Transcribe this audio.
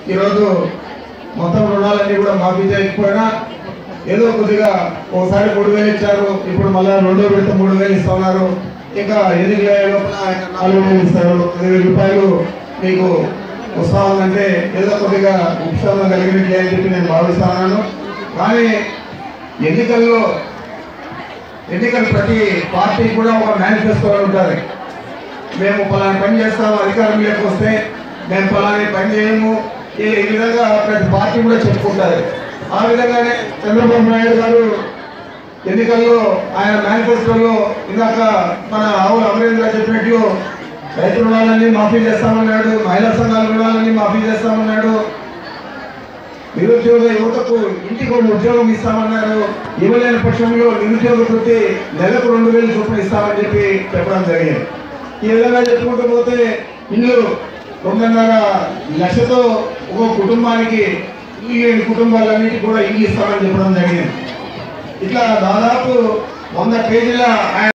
ఈరోజు మొత్తం రుణాలన్నీ కూడా మాఫీ చేయకపోయినా ఏదో కొద్దిగా ఒకసారి మూడు వేలు ఇచ్చారు ఇప్పుడు మళ్ళీ రెండో విడత మూడు వేలు ఇస్తున్నారు ఇంకా ఎన్నికల లోపల ఆయన నాలుగు వేలు ఇస్తారు పదివేల రూపాయలు మీకు వస్తా ఉందంటే ఏదో కొద్దిగా ఉపశమనం కలిగినట్లే అని చెప్పి నేను భావిస్తున్నాను కానీ ఎన్నికల్లో ఎన్నికలు ప్రతి పార్టీ కూడా ఒక మేనిఫెస్టో ఉంటుంది మేము పలానా పని చేస్తాము అధికారంలోకి వస్తే మేము పలాని పని చేయము ఈ ఈ విధంగా ప్రతి పార్టీ కూడా చెప్పుకుంటారు ఆ విధంగానే చంద్రబాబు నాయుడు గారు ఎన్నికల్లో ఆయన మేనిఫెస్టోలో ఇందాక మన ఆవుల అమరేంద్ర చెప్పినట్లు రైతు రుణాలన్నీ మాఫీ చేస్తామన్నాడు మహిళా సంఘాల రుణాలన్నీ మాఫీ చేస్తామన్నాడు నిరుద్యోగ యువతకు ఇంటికి ఒక ఉద్యోగం ఇస్తామన్నారు ఇవ్వలేని పక్షంలో నిరుద్యోగ వృత్తి నెలకు రెండు వేలు చొప్పున ఇస్తామని చెప్పి చెప్పడం జరిగింది ఈ విధంగా చెప్పుకుంటూ పోతే ఇల్లు రెండున్నర లక్షతో ఒక కుటుంబానికి ఇల్లు లేని కుటుంబాలన్నిటికీ కూడా ఇల్లు ఇస్తామని చెప్పడం జరిగింది ఇట్లా దాదాపు వంద పేజీల ఆయన